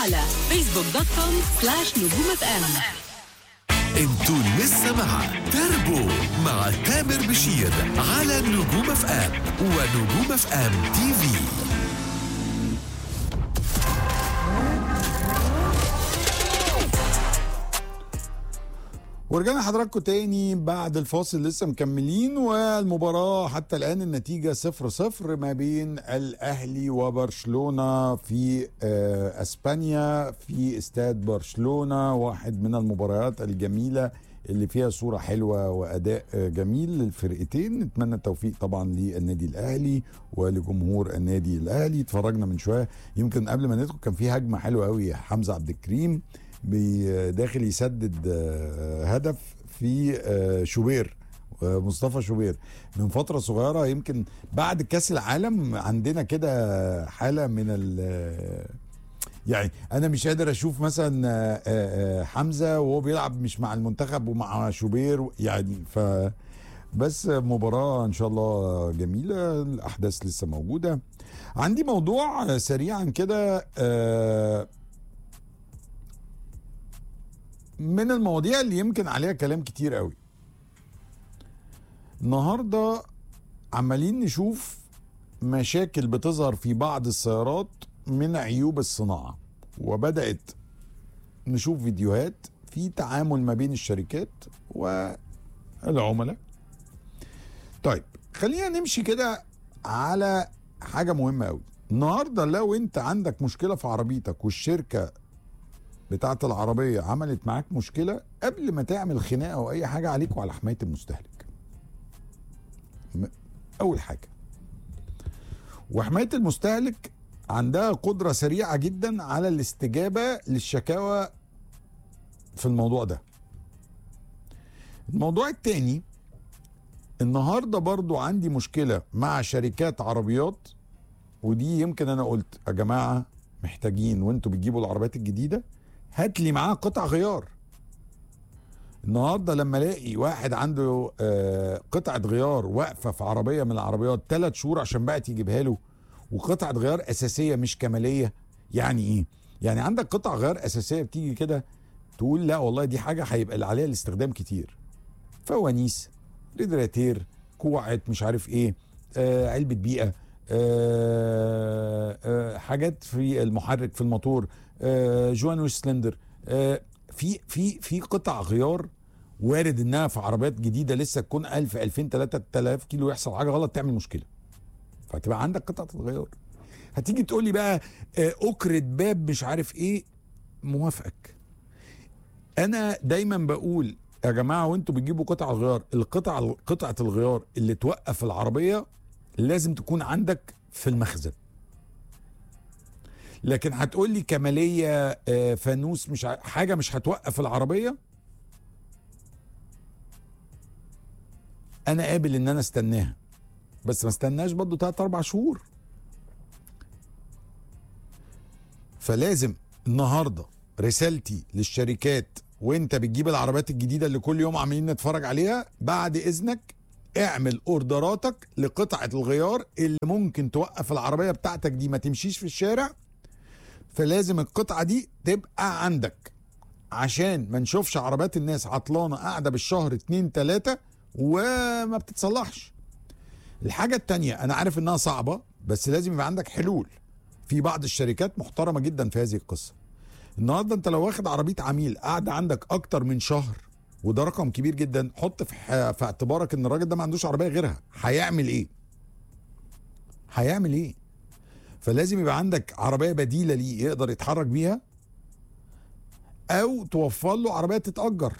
على فيسبوك دوت كوم سلاش نجوم اف ام انتوا لسه مع تربو مع تامر بشير على نجوم اف ام ونجوم اف ام تي في ورجعنا حضراتكم تاني بعد الفاصل لسه مكملين والمباراة حتى الآن النتيجة صفر صفر ما بين الأهلي وبرشلونة في آه، أسبانيا في استاد برشلونة واحد من المباريات الجميلة اللي فيها صورة حلوة وأداء آه، جميل للفرقتين نتمنى التوفيق طبعا للنادي الأهلي ولجمهور النادي الأهلي اتفرجنا من شوية يمكن قبل ما ندخل كان في هجمة حلوة قوي حمزة عبد الكريم بي- داخل يسدد آه، هدف في آه، شوبير آه، مصطفى شوبير من فتره صغيره يمكن بعد كاس العالم عندنا كده حاله من ال يعني انا مش قادر اشوف مثلا آه، آه، آه، حمزه وهو بيلعب مش مع المنتخب ومع شوبير يعني ف بس مباراة إن شاء الله جميلة الأحداث لسه موجودة عندي موضوع سريعا كده آه، من المواضيع اللي يمكن عليها كلام كتير قوي النهارده عمالين نشوف مشاكل بتظهر في بعض السيارات من عيوب الصناعه وبدات نشوف فيديوهات في تعامل ما بين الشركات والعملاء طيب خلينا نمشي كده على حاجه مهمه قوي النهارده لو انت عندك مشكله في عربيتك والشركه بتاعه العربيه عملت معاك مشكله قبل ما تعمل خناقه او اي حاجه عليك وعلى حمايه المستهلك م- اول حاجه وحمايه المستهلك عندها قدره سريعه جدا على الاستجابه للشكاوى في الموضوع ده الموضوع التاني النهارده برضو عندي مشكله مع شركات عربيات ودي يمكن انا قلت يا جماعه محتاجين وانتوا بتجيبوا العربيات الجديده هات لي معاه قطع غيار النهارده لما الاقي واحد عنده آه، قطعه غيار واقفه في عربيه من العربيات ثلاث شهور عشان بقى يجيبها له وقطعه غيار اساسيه مش كماليه يعني ايه؟ يعني عندك قطع غيار اساسيه بتيجي كده تقول لا والله دي حاجه هيبقى اللي عليها الاستخدام كتير فوانيس ريدراتير كوعة مش عارف ايه آه علبة بيئة آه آه حاجات في المحرك في الموتور آه جوانوش سلندر آه في في في قطع غيار وارد انها في عربيات جديده لسه تكون 1000 2000 3000 كيلو يحصل حاجه غلط تعمل مشكله فتبقى عندك قطعه الغيار هتيجي تقول لي بقى آه اكرة باب مش عارف ايه موافقك انا دايما بقول يا جماعه وانتوا بتجيبوا قطع الغيار القطع قطعه الغيار اللي توقف العربيه لازم تكون عندك في المخزن لكن هتقول لي كماليه آه، فانوس مش ع- حاجه مش هتوقف العربيه انا قابل ان انا استناها بس ما استناش برضه 3 4 شهور فلازم النهارده رسالتي للشركات وانت بتجيب العربيات الجديده اللي كل يوم عاملين نتفرج عليها بعد اذنك اعمل اوردراتك لقطعه الغيار اللي ممكن توقف العربيه بتاعتك دي ما تمشيش في الشارع فلازم القطعه دي تبقى عندك عشان ما نشوفش عربيات الناس عطلانه قاعده بالشهر اتنين تلاته وما بتتصلحش الحاجه التانيه انا عارف انها صعبه بس لازم يبقى عندك حلول في بعض الشركات محترمه جدا في هذه القصه النهارده انت لو واخد عربيه عميل قاعده عندك اكتر من شهر وده رقم كبير جدا حط في, ح- في اعتبارك ان الراجل ده ما عندوش عربيه غيرها هيعمل ايه هيعمل ايه فلازم يبقى عندك عربيه بديله ليه يقدر يتحرك بيها او توفر له عربيه تتاجر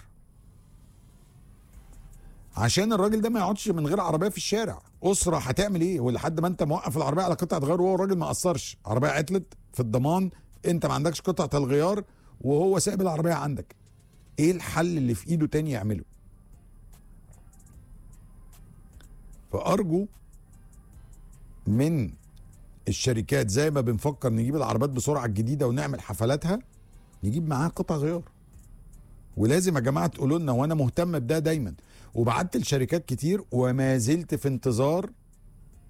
عشان الراجل ده ما يقعدش من غير عربيه في الشارع اسره هتعمل ايه ولحد ما انت موقف العربيه على قطعه غيار وهو الراجل ما قصرش عربيه عطلت في الضمان انت ما عندكش قطعه الغيار وهو سايب العربيه عندك ايه الحل اللي في ايده تاني يعمله فارجو من الشركات زي ما بنفكر نجيب العربيات بسرعه الجديده ونعمل حفلاتها نجيب معاها قطع غيار ولازم يا جماعه تقولوا لنا وانا مهتم بده دايما وبعت لشركات كتير وما زلت في انتظار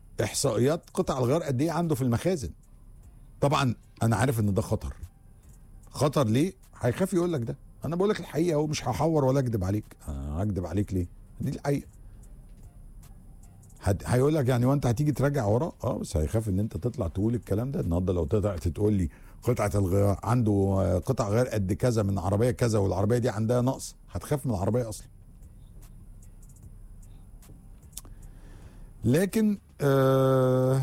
احصائيات قطع الغيار قد ايه عنده في المخازن طبعا انا عارف ان ده خطر خطر ليه هيخاف يقول لك ده انا بقول لك الحقيقه اهو مش هحور ولا اكذب عليك أنا هكذب عليك ليه دي الحقيقه هت- هيقول لك يعني وانت هتيجي تراجع وراه اه بس هيخاف ان انت تطلع تقول الكلام ده النهارده لو طلعت تقول لي قطعه الغيار عنده آه، قطع غير قد كذا من عربيه كذا والعربيه دي عندها نقص هتخاف من العربيه اصلا لكن آه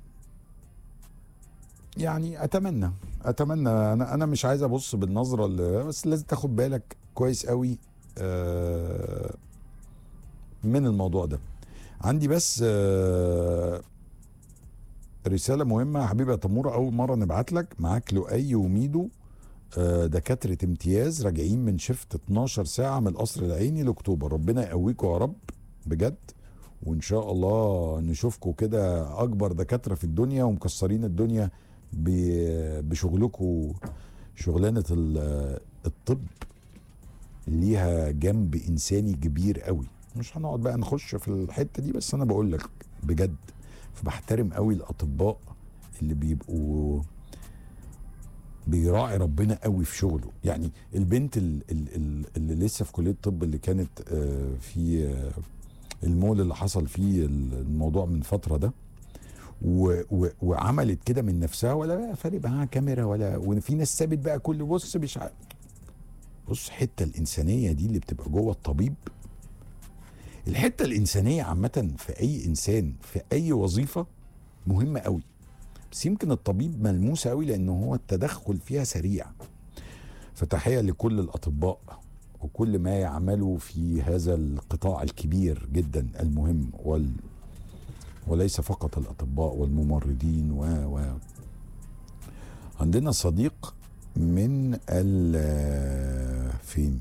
يعني اتمنى اتمنى انا انا مش عايز ابص بالنظره اللي بس لازم تاخد بالك كويس قوي آه من الموضوع ده عندي بس آه رساله مهمه يا حبيبي يا تموره اول مره نبعت لك معاك لؤي وميدو آه، دكاتره امتياز راجعين من شفت 12 ساعه من القصر العيني لاكتوبر ربنا يقويكم يا رب بجد وان شاء الله نشوفكم كده اكبر دكاتره في الدنيا ومكسرين الدنيا ب- بشغلكم شغلانه ال- الطب ليها جنب انساني كبير قوي مش هنقعد بقى نخش في الحته دي بس انا بقول لك بجد فبحترم قوي الاطباء اللي بيبقوا بيراعي ربنا قوي في شغله يعني البنت ال- ال- ال- اللي لسه في كليه الطب اللي كانت آه، في آه، المول اللي حصل فيه الموضوع من فتره ده و و وعملت كده من نفسها ولا بقى فارق معاها كاميرا ولا وفي ناس سابت بقى كل بص مش ع- بص الحته الانسانيه دي اللي بتبقى جوه الطبيب الحته الانسانيه عامه في اي انسان في اي وظيفه مهمه قوي بس يمكن الطبيب ملموسه قوي لان هو التدخل فيها سريع فتحيه لكل الاطباء وكل ما يعملوا في هذا القطاع الكبير جدا المهم وال وليس فقط الاطباء والممرضين و و عندنا صديق من ال فين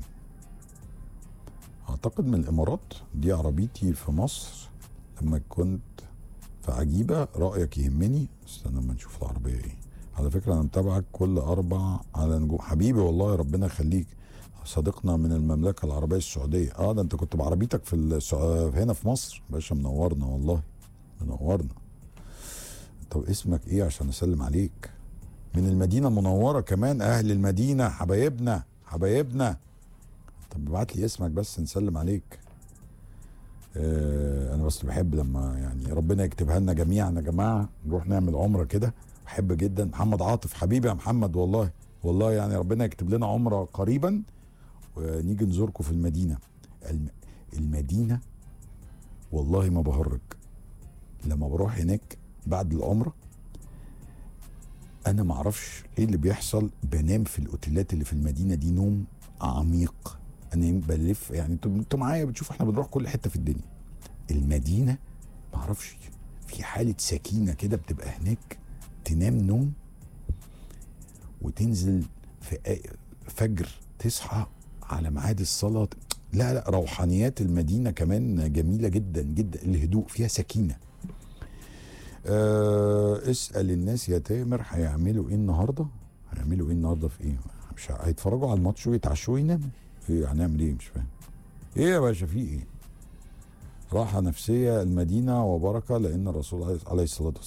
اعتقد من الامارات دي عربيتي في مصر لما كنت في عجيبه رايك يهمني استنى اما نشوف العربيه ايه على فكره انا متابعك كل اربع على نجوم حبيبي والله ربنا يخليك صديقنا من المملكه العربيه السعوديه اه ده انت كنت بعربيتك في السع... هنا في مصر باشا منورنا والله منورنا طب اسمك ايه عشان اسلم عليك من المدينه المنوره كمان اهل المدينه حبايبنا حبايبنا طب ابعت لي اسمك بس نسلم عليك آه انا بس بحب لما يعني ربنا يكتبها لنا جميعا يا جماعه نروح نعمل عمره كده بحب جدا محمد عاطف حبيبي يا محمد والله والله يعني ربنا يكتب لنا عمره قريبا ونيجي نزوركم في المدينه الم... المدينه والله ما بهرج لما بروح هناك بعد العمره انا ما اعرفش ايه اللي بيحصل بنام في الاوتيلات اللي في المدينه دي نوم عميق انا بلف يعني انتوا انتوا معايا بتشوفوا احنا بنروح كل حته في الدنيا المدينه ما اعرفش في حاله سكينه كده بتبقى هناك تنام نوم وتنزل في آ- فجر تصحى على ميعاد الصلاه لا لا روحانيات المدينه كمان جميله جدا جدا الهدوء فيها سكينه أه اسال الناس يا تامر هيعملوا ايه النهارده هيعملوا ايه النهارده في ايه مش ه- هيتفرجوا على الماتش ويتعشوا ويناموا ايه هنعمل ايه مش فاهم ايه يا باشا في ايه راحه نفسيه المدينه وبركه لان الرسول عليه الصلاه والسلام